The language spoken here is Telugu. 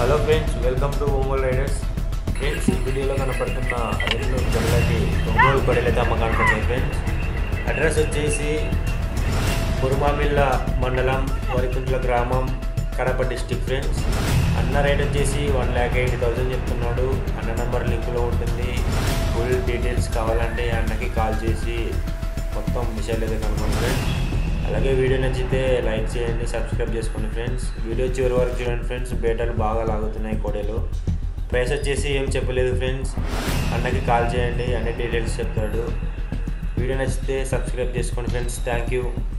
hello friends welcome to Ongole riders friends ఈ వీడియోలో కనపడుతున్న రెండు జల్లకి ఒంగోలు బడిలైతే అమ్మకానికి ఉన్నాయి ఫ్రెండ్స్ అడ్రస్ వచ్చేసి కురుమామిల్ల మండలం వరికుంట్ల గ్రామం కడప డిస్టిక్ ఫ్రెండ్స్ అన్న రేట్ వచ్చేసి వన్ ల్యాక్ ఎయిటీ థౌసండ్ చెప్తున్నాడు అన్న నెంబర్ లింక్లో ఉంటుంది ఫుల్ డీటెయిల్స్ కావాలంటే అన్నకి కాల్ చేసి మొత్తం విషయాలు అయితే కనుక్కోండి ఫ్రెండ్స్ అలాగే వీడియో నచ్చితే లైక్ చేయండి సబ్స్క్రైబ్ చేసుకోండి ఫ్రెండ్స్ వీడియో చివరి వరకు చూడండి ఫ్రెండ్స్ బేటలు బాగా లాగుతున్నాయి కోడలు ప్రైస్ వచ్చేసి ఏం చెప్పలేదు ఫ్రెండ్స్ అన్నకి కాల్ చేయండి అన్ని డీటెయిల్స్ చెప్తాడు వీడియో నచ్చితే సబ్స్క్రైబ్ చేసుకోండి ఫ్రెండ్స్ థ్యాంక్ యూ